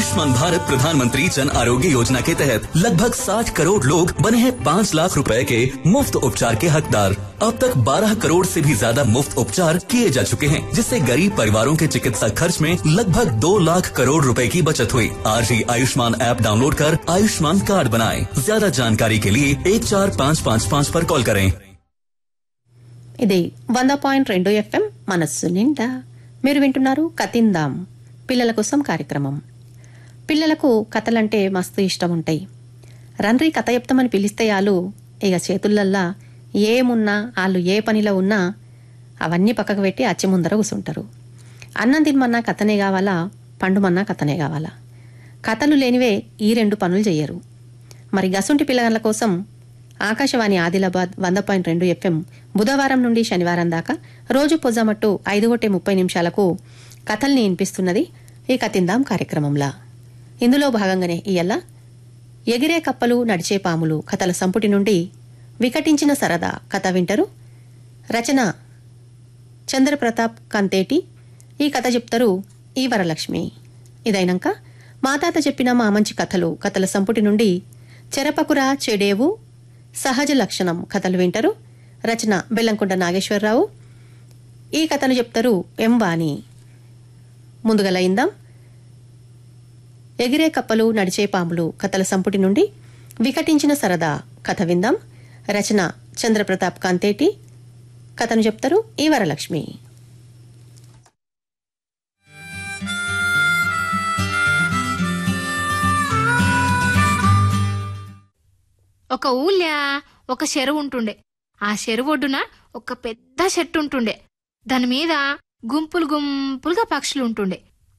आयुष्मान भारत प्रधानमंत्री जन आरोग्य योजना के तहत लगभग 60 करोड़ लोग बने हैं 5 लाख रुपए के मुफ्त उपचार के हकदार अब तक 12 करोड़ से भी ज्यादा मुफ्त उपचार किए जा चुके हैं जिससे गरीब परिवारों के चिकित्सा खर्च में लगभग 2 लाख करोड़ रुपए की बचत हुई आज ही आयुष्मान ऐप डाउनलोड कर आयुष्मान कार्ड बनाएं ज्यादा जानकारी के लिए एक चार पाँच पाँच पाँच पर कॉल करें ఇది వంద పాయింట్ రెండు ఎఫ్ఎం మనస్సు నిండా మీరు వింటున్నారు కతిందాం పిల్లల కోసం కార్యక్రమం పిల్లలకు కథలంటే మస్తు ఇష్టం ఉంటాయి రండ్రి కథ చెప్తామని పిలిస్తే వాళ్ళు ఇక చేతులల్లా ఏమున్నా వాళ్ళు ఏ పనిలో ఉన్నా అవన్నీ పక్కకు పెట్టి అచ్చి ముందర కూసుంటారు అన్నం తినమన్నా కథనే కావాలా పండుమన్నా కథనే కావాలా కథలు లేనివే ఈ రెండు పనులు చెయ్యరు మరి గసుంటి పిల్లగాళ్ళ కోసం ఆకాశవాణి ఆదిలాబాద్ వంద పాయింట్ రెండు ఎఫ్ఎం బుధవారం నుండి శనివారం దాకా రోజు పొజమట్టు ఐదు గొట్టే ముప్పై నిమిషాలకు కథల్ని వినిపిస్తున్నది ఈ కతిందాం కార్యక్రమంలా ఇందులో భాగంగానే ఇయ్యల్ల ఎగిరే కప్పలు నడిచే పాములు కథల సంపుటి నుండి వికటించిన సరదా కథ వింటరు రచన చంద్రప్రతాప్ కంతేటి ఈ కథ చెప్తారు ఈ వరలక్ష్మి ఇదైనాక మా తాత చెప్పిన మా మంచి కథలు కథల సంపుటి నుండి చెరపకురా చెడేవు సహజ లక్షణం కథలు వింటారు రచన బెల్లంకొండ నాగేశ్వరరావు ఈ కథను చెప్తారు ఎం వాణి ముందుగా లయిందాం ఎగిరే కప్పలు నడిచే పాములు కథల సంపుటి నుండి వికటించిన సరదా కథ విందాం రచన చంద్రప్రతాప్ కాంతేటి కథను చెప్తారు ఈ వరలక్ష్మి ఒక ఊళ్ళో ఒక చెరువు ఉంటుండే ఆ చెరువు ఒడ్డున ఒక పెద్ద చెట్టు ఉంటుండే దాని మీద గుంపులు గుంపులుగా పక్షులు ఉంటుండే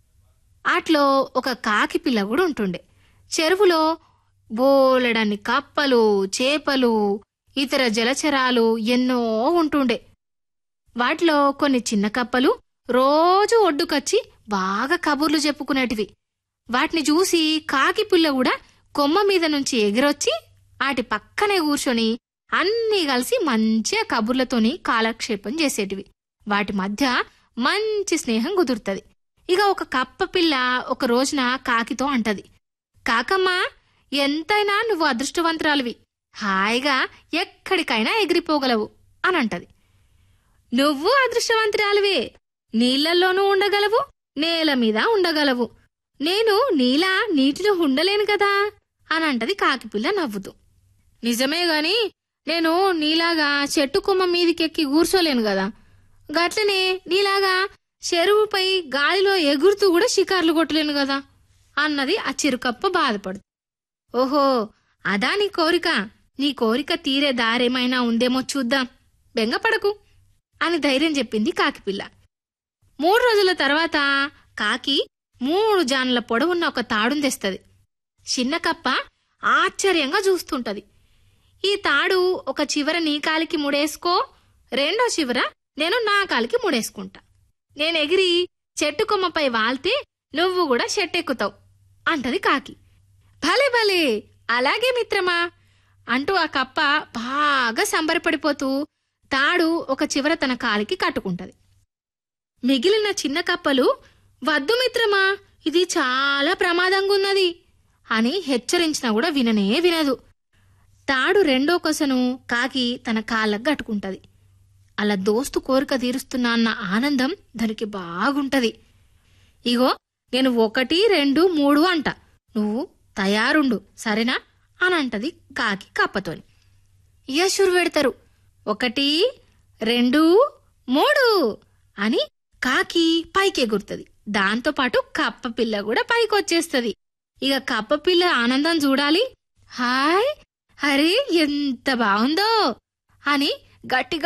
ఆట్లో ఒక కాకి పిల్ల కూడా ఉంటుండే చెరువులో బోలెడన్ని కప్పలు చేపలు ఇతర జలచరాలు ఎన్నో ఉంటుండే వాటిలో కొన్ని చిన్న కప్పలు రోజు ఒడ్డుకొచ్చి బాగా కబుర్లు చెప్పుకునేటివి వాటిని చూసి కాకి పిల్ల కూడా కొమ్మ మీద నుంచి ఎగిరొచ్చి వాటి పక్కనే కూర్చొని అన్నీ కలిసి మంచిగా కబుర్లతోని కాలక్షేపం చేసేటివి వాటి మధ్య మంచి స్నేహం కుదురుతుంది ఇక ఒక కప్ప పిల్ల ఒక రోజున కాకితో అంటది కాకమ్మా ఎంతైనా నువ్వు అదృష్టవంతురాలివి హాయిగా ఎక్కడికైనా ఎగిరిపోగలవు అని అంటది నువ్వు అదృష్టవంతురాలివే నీళ్లలోనూ ఉండగలవు నేల మీద ఉండగలవు నేను నీలా నీటిలో ఉండలేను కదా అని అంటది కాకిపిల్ల నవ్వుతూ నిజమే గాని నేను నీలాగా చెట్టు కొమ్మ మీదికెక్కి కూర్చోలేను కదా గట్లనే నీలాగా చెరువుపై గాలిలో ఎగురుతూ కూడా షికార్లు కొట్టలేను కదా అన్నది ఆ చిరుకప్ప బాధపడుతూ ఓహో అదా నీ కోరిక నీ కోరిక తీరే దారేమైనా ఉందేమో చూద్దాం బెంగపడకు అని ధైర్యం చెప్పింది కాకిపిల్ల మూడు రోజుల తర్వాత కాకి మూడు జాన్ల పొడవున్న ఒక తాడును తెస్తది చిన్న కప్ప ఆశ్చర్యంగా చూస్తుంటది ఈ తాడు ఒక చివర నీ కాలికి ముడేసుకో రెండో చివర నేను నా కాలికి ముడేసుకుంటా నేను ఎగిరి చెట్టు కొమ్మపై వాల్తే నువ్వు కూడా చెట్టెక్కుతావు అంటది కాకి భలే భలే అలాగే మిత్రమా అంటూ ఆ కప్ప బాగా సంబరపడిపోతూ తాడు ఒక చివర తన కాలికి కట్టుకుంటది మిగిలిన చిన్న కప్పలు వద్దు మిత్రమా ఇది చాలా ప్రమాదంగా ఉన్నది అని హెచ్చరించినా కూడా విననే వినదు తాడు రెండో కొసను కాకి తన కాళ్ళకు కట్టుకుంటది అలా దోస్తు కోరిక తీరుస్తున్నా అన్న ఆనందం దానికి బాగుంటది ఇగో నేను ఒకటి రెండు మూడు అంట నువ్వు తయారుండు సరేనా అని అంటది కాకి కప్పతోని యశురు పెడతారు ఒకటి రెండు మూడు అని కాకి పైకి ఎగురుతుంది దాంతోపాటు కప్ప పిల్ల కూడా పైకి వచ్చేస్తుంది ఇక కప్ప పిల్ల ఆనందం చూడాలి హాయ్ అరే ఎంత బాగుందో అని గట్టి